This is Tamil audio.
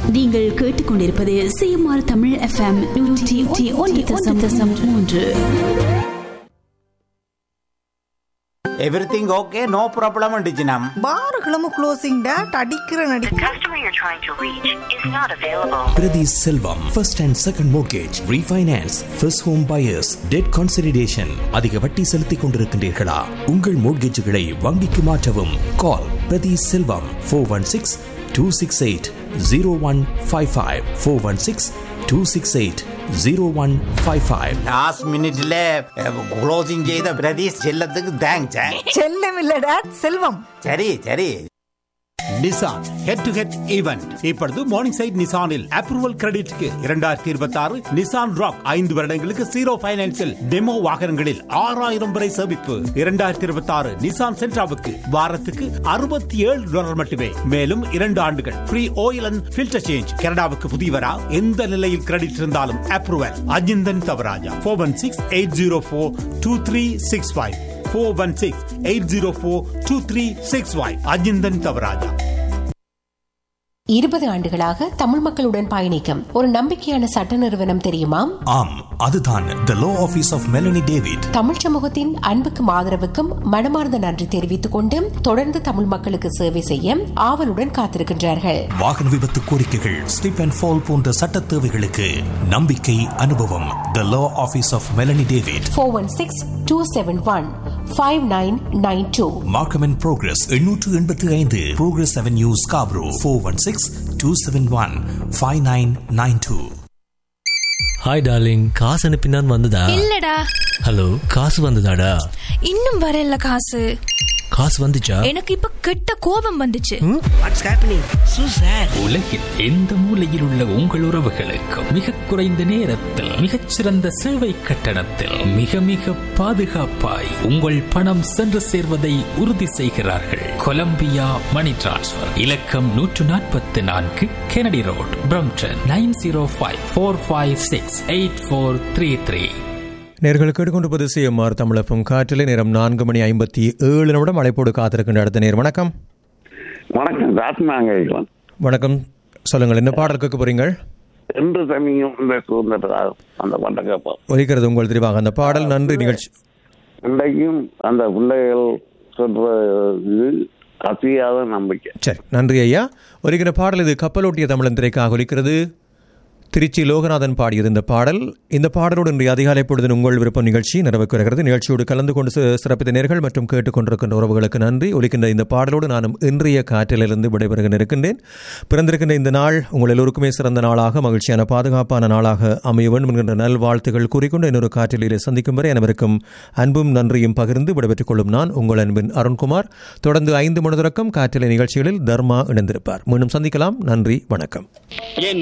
நீங்கள் கேட்டுக்கொண்டிருப்பது சிஎம்ஆர் தமிழ் எஃப்எம் நூற்றி ஒன்று தசம் தசம் மூன்று எவ்ரிதிங் ஓகே நோ ப்ராப்ளம் அண்டிச்சினம் பார்களும் க்ளோசிங் டேட் அடிக்கிற நடி The customer you're trying to reach is not available. Priti Selvam, first and second mortgage, refinance, first home buyers, debt consolidation. அதிக வட்டி செலுத்திக் கொண்டிருக்கின்றீர்களா உங்கள் மோட்கேஜுகளை வங்கிக்கு மாற்றவும் கால் பிரதி Selvam four one six two six eight zero one five five four one six two six eight zero one five five last மினிட்ல க்ளோசிங் செய்த பிரதீஷ் செல்லத்துக்கு தேங்க்ஸ் செல்லம் இல்ல டேட் செல்வம் சரி சரி Nissan head to head event இப்பொழுது மார்னிங் சைட் நிசானில் அப்ரூவல் கிரெடிட்க்கு இரண்டாயிரத்தி இருபத்தி ஆறு நிசான் ராக் ஐந்து வருடங்களுக்கு ஜீரோ பைனான்சில் டெமோ வாகனங்களில் ஆறாயிரம் வரை சேமிப்பு இரண்டாயிரத்தி இருபத்தி ஆறு நிசான் சென்ட்ராவுக்கு வாரத்துக்கு அறுபத்தி ஏழு டாலர் மட்டுமே மேலும் இரண்டு ஆண்டுகள் free oil and filter change கனடாவுக்கு புதியவரா எந்த நிலையில் கிரெடிட் இருந்தாலும் approval Ajinthan Thavarajah four one six eight zero four two three six five four one six eight zero four two three six five Ajinthan Thavarajah இருபது ஆண்டுகளாக தமிழ் மக்களுடன் பயணிக்கும் ஒரு நம்பிக்கையான சட்ட நிறுவனம் தெரியுமா ஆம் அதுதான் the law office of Melanie David Tamil சமூகத்தின் அன்புக்கும் ஆதரவுக்கும் மனமார்ந்த நன்றி தெரிவித்துக் கொண்டு தொடர்ந்து தமிழ் மக்களுக்கு சேவை செய்ய ஆவலுடன் காத்திருக்கின்றார்கள் வாகன விபத்து கோரிக்கைகள் ஸ்லிப் அண்ட் ஃபால் போன்ற சட்ட தேவைகளுக்கு நம்பிக்கை அனுபவம் the law office of Melanie David four one six two seven one five nine nine two Markham and Progress எண்ணூற்று எண்பத்தி ஐந்து Progress Avenue Scarborough four one six two seven one five nine nine two hi darling காசு அனுப்பினான் வந்ததா இல்லடா ஹலோ காசு வந்ததாடா இன்னும் வரல காசு காசு வந்துச்சா எனக்கு இப்ப கெட்ட கோபம் வந்துச்சு உலகில் எந்த மூலையில் உள்ள உங்கள் உறவுகளுக்கும் மிக குறைந்த நேரத்தில் மிகச்சிறந்த சேவை கட்டணத்தில் மிக மிக பாதுகாப்பாய் உங்கள் பணம் சென்று சேர்வதை உறுதி செய்கிறார்கள் கொலம்பியா மணி டிரான்ஸ்ஃபர் இலக்கம் நூற்று நாற்பத்தி நான்கு Kennedy road Brampton nine zero five four five six eight four three three நேர்கள் கேட்டுக்கொண்டிருப்பது சிஎம்ஆர் தமிழப்பும் காற்றிலே நேரம் நான்கு மணி ஐம்பத்தி ஏழு நிமிடம் அழைப்போடு காத்திருக்கின்ற அடுத்த நேர் வணக்கம் வணக்கம் ராத்மாங்க வணக்கம் சொல்லுங்கள் என்ன பாடல் கேட்க போறீங்க என்று சமயம் இந்த சுதந்திர அந்த பாட்டை கேட்போம் ஒலிக்கிறது உங்கள் தெரிவாக அந்த பாடல் நன்றி நிகழ்ச்சி இன்றைக்கும் அந்த பிள்ளைகள் சொல்ற இது அத்தியாத நம்பிக்கை சரி நன்றி ஐயா ஒலிக்கிற பாடல் இது கப்பலோட்டிய தமிழன் திரைக்காக ஒலிக்கிறது திருச்சி லோகநாதன் பாடியது இந்த பாடல் இந்த பாடலோடு இன்றைய அதிகாலை பொழுது உங்கள் விருப்பம் நிகழ்ச்சி நிறைவுக்கு வருகிறது நிகழ்ச்சியோடு கலந்து கொண்டு சி- சிறப்பித்த நேர்கள் மற்றும் கேட்டுக்கொண்டிருக்கின்ற உறவுகளுக்கு நன்றி ஒலிக்கின்ற இந்த பாடலோடு நானும் இன்றைய காற்றிலிருந்து விடைபெறுக இருக்கின்றேன் பிறந்திருக்கின்ற இந்த நாள் உங்கள் எல்லோருக்குமே சிறந்த நாளாக மகிழ்ச்சியான பாதுகாப்பான நாளாக அமைய வேண்டும் என்கின்ற நல்வாழ்த்துகள் கூறிக்கொண்டு இன்னொரு காற்றிலே சந்திக்கும் வரை அனைவருக்கும் அன்பும் நன்றியும் பகிர்ந்து விடைபெற்றுக் கொள்ளும் நான் உங்கள் அன்பின் அருண்குமார் தொடர்ந்து ஐந்து மணி தொடக்கம் காற்றிலை நிகழ்ச்சிகளில் தர்மா இணைந்திருப்பார் மீண்டும் சந்திக்கலாம் நன்றி வணக்கம்